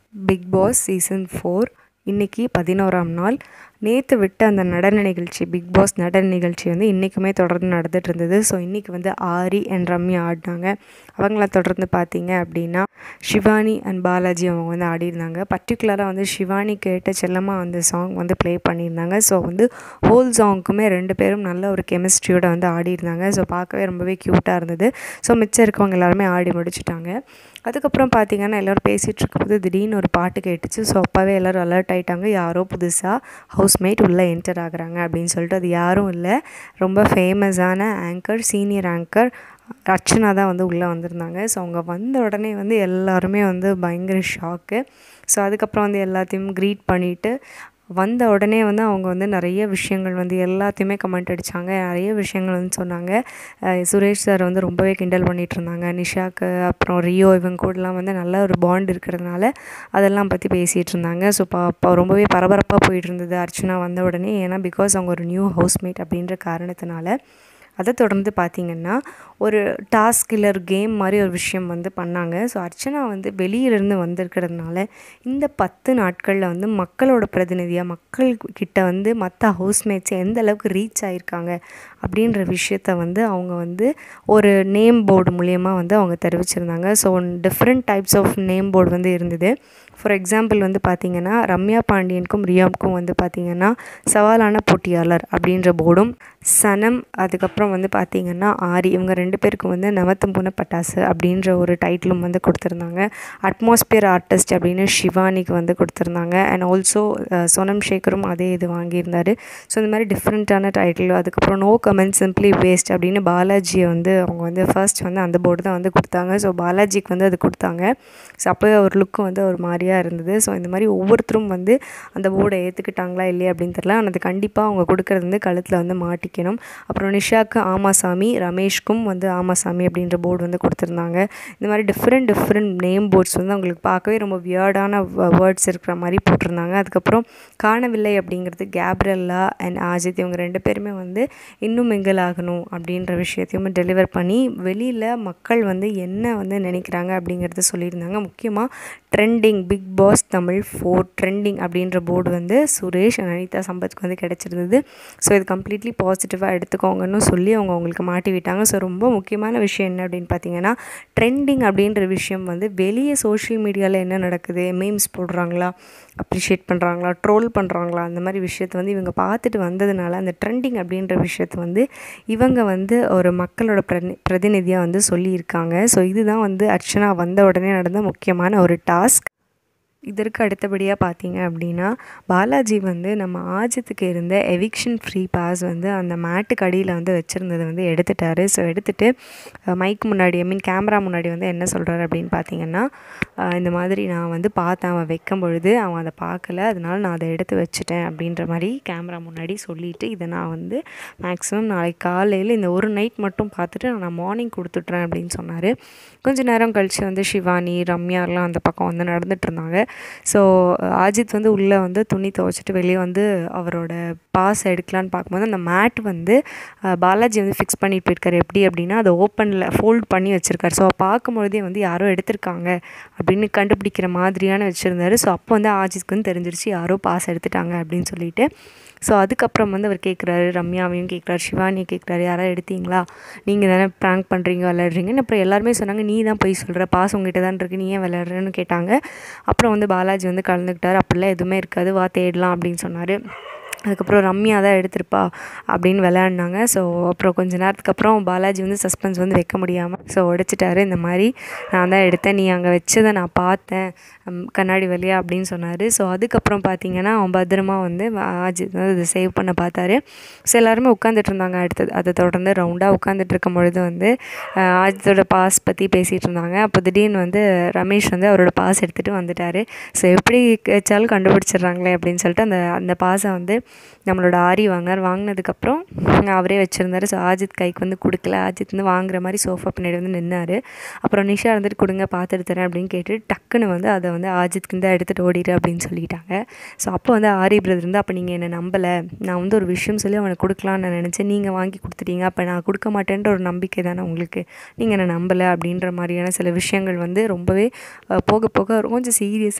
big Boss season four இன்றைக்கி பதினோராம் நாள் நேற்று விட்ட அந்த நடன நிகழ்ச்சி பிக் பாஸ் நடன நிகழ்ச்சி வந்து இன்றைக்குமே தொடர்ந்து நடந்துட்டு இருந்தது ஸோ இன்றைக்கி வந்து ஆரி அண்ட் ரம்யா ஆடினாங்க அவங்கள தொடர்ந்து பார்த்தீங்க அப்படின்னா ஷிவானி அண்ட் பாலாஜி அவங்க வந்து ஆடிருந்தாங்க பர்டிகுலராக வந்து ஷிவானி கேட்ட செல்லமாக அந்த சாங் வந்து ப்ளே பண்ணியிருந்தாங்க ஸோ வந்து ஹோல் சாங்க்குமே ரெண்டு பேரும் நல்ல ஒரு கெமிஸ்ட்ரியோட வந்து ஆடிருந்தாங்க ஸோ பார்க்கவே ரொம்பவே க்யூட்டாக இருந்தது ஸோ மிச்சம் இருக்கவங்க எல்லாருமே ஆடி முடிச்சிட்டாங்க அதுக்கப்புறம் பார்த்தீங்கன்னா எல்லோரும் பேசிகிட்டு இருக்கும்போது திடீர்னு ஒரு பாட்டு கேட்டுச்சு ஸோ அப்போவே எல்லோரும் அலர்ட் ஆகிட்டாங்க யாரோ புதுசாக ஹவுஸ்மேட் உள்ளே என்டர் ஆகுறாங்க அப்படின்னு சொல்லிட்டு அது யாரும் இல்லை ரொம்ப ஃபேமஸான ஆங்கர் சீனியர் ஆங்கர் அர்ச்சனா தான் வந்து உள்ளே வந்திருந்தாங்க ஸோ அவங்க வந்த உடனே வந்து எல்லாருமே வந்து பயங்கர ஷாக்கு ஸோ அதுக்கப்புறம் வந்து எல்லாத்தையும் க்ரீட் பண்ணிவிட்டு வந்த உடனே வந்து அவங்க வந்து நிறைய விஷயங்கள் வந்து எல்லாத்தையுமே கமெண்ட் அடித்தாங்க நிறைய விஷயங்கள் வந்து சொன்னாங்க சுரேஷ் சார் வந்து ரொம்பவே கிண்டல் பண்ணிகிட்டு இருந்தாங்க நிஷாக்கு அப்புறம் ரியோ இவங்க கூடலாம் வந்து நல்ல ஒரு பாண்ட் இருக்கிறதுனால அதெல்லாம் பற்றி பேசிகிட்டு இருந்தாங்க ஸோ இப்போ ரொம்பவே பரபரப்பாக போயிட்டு இருந்தது அர்ச்சனா வந்த உடனே ஏன்னா பிகாஸ் அவங்க ஒரு நியூ ஹவுஸ்மேட் அப்படின்ற காரணத்தினால அதை தொடர்ந்து பார்த்திங்கன்னா ஒரு டாஸ்க் இல்லை ஒரு கேம் மாதிரி ஒரு விஷயம் வந்து பண்ணாங்க ஸோ அர்ச்சனா வந்து வெளியிலேருந்து வந்திருக்கிறதுனால இந்த பத்து நாட்களில் வந்து மக்களோட பிரதிநிதியாக மக்கள் கிட்ட வந்து மற்ற ஹவுஸ்மேட்ஸ் எந்த அளவுக்கு ரீச் ஆகிருக்காங்க அப்படின்ற விஷயத்த வந்து அவங்க வந்து ஒரு நேம் போர்டு மூலியமாக வந்து அவங்க தெரிவிச்சிருந்தாங்க so different types of name board வந்து இருந்தது ஃபார் எக்ஸாம்பிள் வந்து பார்த்திங்கன்னா ரம்யா பாண்டியனுக்கும் ரியாவுக்கும் வந்து பார்த்திங்கன்னா சவாலான போட்டியாளர் அப்படின்ற போர்டும் சனம் அதுக்கப்புறம் வந்து பார்த்திங்கன்னா ஆரி இவங்க ரெண்டு பேருக்கும் வந்து நவத்தம் பூன பட்டாசு அப்படின்ற ஒரு டைட்டிலும் வந்து கொடுத்துருந்தாங்க அட்மாஸ்பியர் ஆர்டிஸ்ட் அப்படின்னு ஷிவானிக்கு வந்து கொடுத்துருந்தாங்க அண்ட் ஆல்சோ சோனம் சேகரும் அதே இது வாங்கியிருந்தார் ஸோ இந்த மாதிரி டிஃப்ரெண்ட்டான டைட்டில் அதுக்கப்புறம் நோ கமெண்ட் சிம்பிளி வேஸ்ட் அப்படின்னு பாலாஜியை வந்து அவங்க வந்து ஃபர்ஸ்ட் வந்து அந்த போர்டு தான் வந்து கொடுத்தாங்க ஸோ பாலாஜிக்கு வந்து அது கொடுத்தாங்க ஸோ அப்போ ஒரு லுக்கு வந்து ஒரு மாதிரியாக இருந்தது ஸோ இந்த மாதிரி ஒவ்வொருத்தரும் வந்து அந்த போர்டை ஏற்றுக்கிட்டாங்களா இல்லையா அப்படின்னு தெரியல ஆனால் அது கண்டிப்பாக அவங்க கொடுக்குறது வந்து கழுத்தில் வந்து மாட்டிக்கணும் அப்புறம் நிஷாக்கு ஆமாசாமி ரமேஷ்க்கும் வந்து ஆமாசாமி அப்படின்ற போர்டு வந்து கொடுத்துருந்தாங்க இந்த மாதிரி டிஃப்ரெண்ட் டிஃப்ரெண்ட் நேம் போர்ட்ஸ் வந்து அவங்களுக்கு பார்க்கவே ரொம்ப வியர்டான வேர்ட்ஸ் இருக்கிற மாதிரி போட்டிருந்தாங்க அதுக்கப்புறம் காணவில்லை அப்படிங்கிறது கேப்ரல்லா அண்ட் ஆஜித் இவங்க ரெண்டு பேருமே வந்து இன்னும் மிங்கல் ஆகணும் அப்படின்ற விஷயத்தையும் டெலிவர் பண்ணி வெளியில் மக்கள் வந்து என்ன வந்து நினைக்கிறாங்க அப்படிங்கிறத சொல்லியிருந்தாங்க முக்கியமாக trending Bigg Boss Tamil four trending அப்படின்ற போர்டு வந்து சுரேஷ் அனிதா சம்பத்துக்கு வந்து கிடச்சிருந்தது ஸோ இது கம்ப்ளீட்லி பாசிட்டிவாக எடுத்துக்கோங்கன்னு சொல்லி அவங்க அவங்களுக்கு மாட்டி விட்டாங்க ஸோ ரொம்ப முக்கியமான விஷயம் என்ன அப்படின்னு பார்த்தீங்கன்னா ட்ரெண்டிங் அப்படின்ற விஷயம் வந்து வெளியே சோஷியல் மீடியாவில் என்ன நடக்குது மீம்ஸ் போடுறாங்களா அப்ரிஷியேட் பண்ணுறாங்களா ட்ரோல் பண்ணுறாங்களா அந்த மாதிரி விஷயத்தை வந்து இவங்க பார்த்துட்டு வந்ததுனால அந்த ட்ரெண்டிங் அப்படின்ற விஷயத்த வந்து இவங்க வந்து ஒரு மக்களோட பிரதி பிரதிநிதியாக வந்து சொல்லியிருக்காங்க ஸோ இதுதான் வந்து அர்ச்சனா வந்த உடனே நடந்த முக்கியமான ஒரு டாஸ்க் இதற்கு அடுத்தபடியாக பார்த்தீங்க அப்படின்னா பாலாஜி வந்து நம்ம ஆஜத்துக்கு இருந்த எவிக்ஷன் ஃப்ரீ பாஸ் வந்து அந்த மேட்டுக்கு அடியில் வந்து வச்சுருந்ததை வந்து எடுத்துட்டாரு ஸோ எடுத்துகிட்டு மைக் முன்னாடி ஐ மீன் கேமரா முன்னாடி வந்து என்ன சொல்கிறாரு அப்படின்னு பார்த்தீங்கன்னா இந்த மாதிரி நான் வந்து பார்த்தேன் அவன் வைக்கும் பொழுது அவன் அதை பார்க்கல அதனால நான் அதை எடுத்து வச்சுட்டேன் அப்படின்ற மாதிரி கேமரா முன்னாடி சொல்லிவிட்டு இதை நான் வந்து மேக்ஸிமம் நாளைக்கு காலையில் இந்த ஒரு நைட் மட்டும் பார்த்துட்டு நான் மார்னிங் கொடுத்துட்றேன் அப்படின்னு சொன்னார் கொஞ்சம் நேரம் கழித்து வந்து சிவானி ரம்யாலாம் அந்த பக்கம் வந்து நடந்துட்டு இருந்தாங்க ஸோ அஜித் வந்து உள்ளே வந்து துணி துவைச்சிட்டு வெளியே வந்து அவரோட பாஸ் எடுக்கலான்னு பார்க்கும்போது அந்த மேட் வந்து பாலாஜி வந்து ஃபிக்ஸ் பண்ணிட்டு போயிருக்காரு எப்படி அப்படின்னா அதை ஓப்பனில் ஃபோல்ட் பண்ணி வச்சுருக்காரு ஸோ பார்க்கும்பொழுதே வந்து யாரோ எடுத்திருக்காங்க அப்படின்னு கண்டுபிடிக்கிற மாதிரியான வச்சுருந்தாரு ஸோ அப்போ வந்து ஆஜித்க்கு வந்து தெரிஞ்சிருச்சு யாரோ பாஸ் எடுத்துட்டாங்க அப்படின்னு சொல்லிட்டு ஸோ அதுக்கப்புறம் வந்து அவர் கேட்குறாரு ரம்யாவையும் கேட்குறாரு சிவானியும் கேட்குறாரு யாராவது எடுத்தீங்களா நீங்கள் தானே ப்ராங்க் பண்ணுறீங்க விளையாடுறீங்கன்னு அப்புறம் எல்லாருமே சொன்னாங்க நீ தான் போய் சொல்கிற பாஸ் உங்ககிட்ட தான் இருக்குது நீ ஏன் விளையாடுறேன்னு கேட்டாங்க அப்புறம் வந்து பாலாஜி வந்து கலந்துக்கிட்டார் அப்படிலாம் எதுவுமே இருக்காது வா தேடலாம் அப்படின்னு சொன்னார் அதுக்கப்புறம் ரம்யா தான் எடுத்திருப்பா அப்படின்னு விளையாடினாங்க ஸோ அப்புறம் கொஞ்ச நேரத்துக்கு அப்புறம் பாலாஜி வந்து சஸ்பென்ஸ் வந்து வைக்க முடியாமல் ஸோ உடைச்சிட்டாரு இந்த மாதிரி நான் தான் எடுத்தேன் நீ அங்கே வச்சதை நான் பார்த்தேன் கண்ணாடி வழியா அப்படின்னு சொன்னார் ஸோ அதுக்கப்புறம் பார்த்தீங்கன்னா அவன் பத்திரமா வந்து அஜித் வந்து அதை சேவ் பண்ண பார்த்தாரு ஸோ எல்லாருமே உட்காந்துட்டு இருந்தாங்க அடுத்தது அதை தொடர்ந்து ரவுண்டாக உட்காந்துட்டு இருக்கும் பொழுது வந்து அஜித்தோட பாஸ் பற்றி பேசிகிட்டு இருந்தாங்க அப்போ திடீர்னு வந்து ரமேஷ் வந்து அவரோட பாஸ் எடுத்துகிட்டு வந்துட்டார் ஸோ எப்படி வச்சாலும் கண்டுபிடிச்சிடுறாங்களே அப்படின்னு சொல்லிட்டு அந்த அந்த பாஸை வந்து நம்மளோட ஆரி வாங்கினார் வாங்கினதுக்கப்புறம் அவரே வச்சுருந்தாரு ஸோ ஆஜித் கைக்கு வந்து கொடுக்கல ஆஜித் வந்து வாங்குற மாதிரி சோஃபா பின்னாடி வந்து நின்னார் அப்புறம் நிஷா இருந்துட்டு கொடுங்க பார்த்துட்டு தரேன் அப்படின்னு கேட்டு டக்குன்னு வந்து அதை வந்து ஆஜித்க்கு தான் எடுத்துகிட்டு ஓடிடு அப்படின்னு சொல்லிட்டாங்க ஸோ அப்போ வந்து ஆரி பிரதர் வந்து அப்போ நீங்கள் என்னை நம்பலை நான் வந்து ஒரு விஷயம் சொல்லி அவனுக்கு கொடுக்கலான்னு நான் நினச்சேன் நீங்கள் வாங்கி கொடுத்துட்டீங்க அப்போ நான் கொடுக்க மாட்டேன்ற ஒரு நம்பிக்கை தானே உங்களுக்கு நீங்கள் என்னை நம்பலை அப்படின்ற மாதிரியான சில விஷயங்கள் வந்து ரொம்பவே போக போக கொஞ்சம் சீரியஸான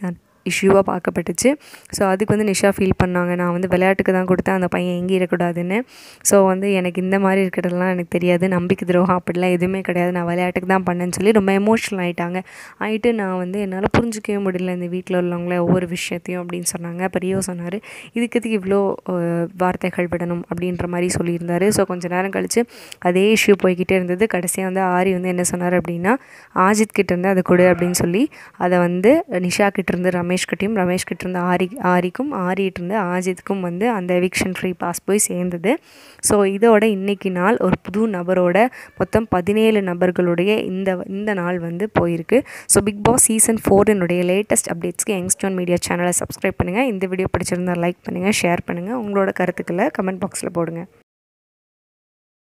இஷ்யூவாக பார்க்கப்பட்டுச்சு ஸோ அதுக்கு வந்து நிஷா ஃபீல் பண்ணாங்க நான் வந்து விளையாட்டுக்கு தான் கொடுத்தேன் அந்த பையன் எங்கே இருக்கக்கூடாதுன்னு ஸோ வந்து எனக்கு இந்த மாதிரி இருக்கிறதெல்லாம் எனக்கு தெரியாது நம்பிக்கை துரோகம் அப்படிலாம் எதுவுமே கிடையாது நான் விளையாட்டுக்கு தான் பண்ணேன்னு சொல்லி ரொம்ப எமோஷ்னல் ஆகிட்டாங்க ஆகிட்டு நான் வந்து என்னால் புரிஞ்சிக்கவே முடியல இந்த வீட்டில் உள்ளவங்கள ஒவ்வொரு விஷயத்தையும் அப்படின்னு சொன்னாங்க அப்போ ரியோ சொன்னார் இதுக்கு எதுக்கு இவ்வளோ அஹ், வார்த்தைகள் விடணும் அப்படின்ற மாதிரி சொல்லியிருந்தாரு ஸோ கொஞ்ச நேரம் கழித்து அதே இஷ்யூ போய்கிட்டே இருந்தது கடைசியாக வந்து ஆரி வந்து என்ன சொன்னார் அப்படின்னா ஆஜித் கிட்ட இருந்து அதை கொடு அப்படின்னு சொல்லி அதை வந்து நிஷா கிட்ட இருந்து ரமேஷ் கிட்டயும் ரமேஷ் கிட்ட இருந்து ஆரி ஆரிக்கும் ஆரிகிட்ட இருந்து ஆஜித்துக்கும் வந்து அந்த எவிக்ஷன் ஃப்ரீ பாஸ் போய் சேர்ந்தது ஸோ இதோட இன்னைக்கு நாள் ஒரு புது நபரோட மொத்தம் பதினேழு நபர்களுடைய இந்த இந்த நாள் வந்து போயிருக்கு ஸோ பிக் பாஸ் சீசன் ஃபோரினுடைய லேட்டஸ்ட் அப்டேட்ஸ்க்கு யங்ஸ்டோன் மீடியா சேனலை சப்ஸ்கிரைப் பண்ணுங்கள் இந்த வீடியோ பிடிச்சிருந்தா லைக் பண்ணுங்கள் ஷேர் பண்ணுங்கள் உங்களோட கருத்துக்களை கமெண்ட் பாக்ஸில் போடுங்க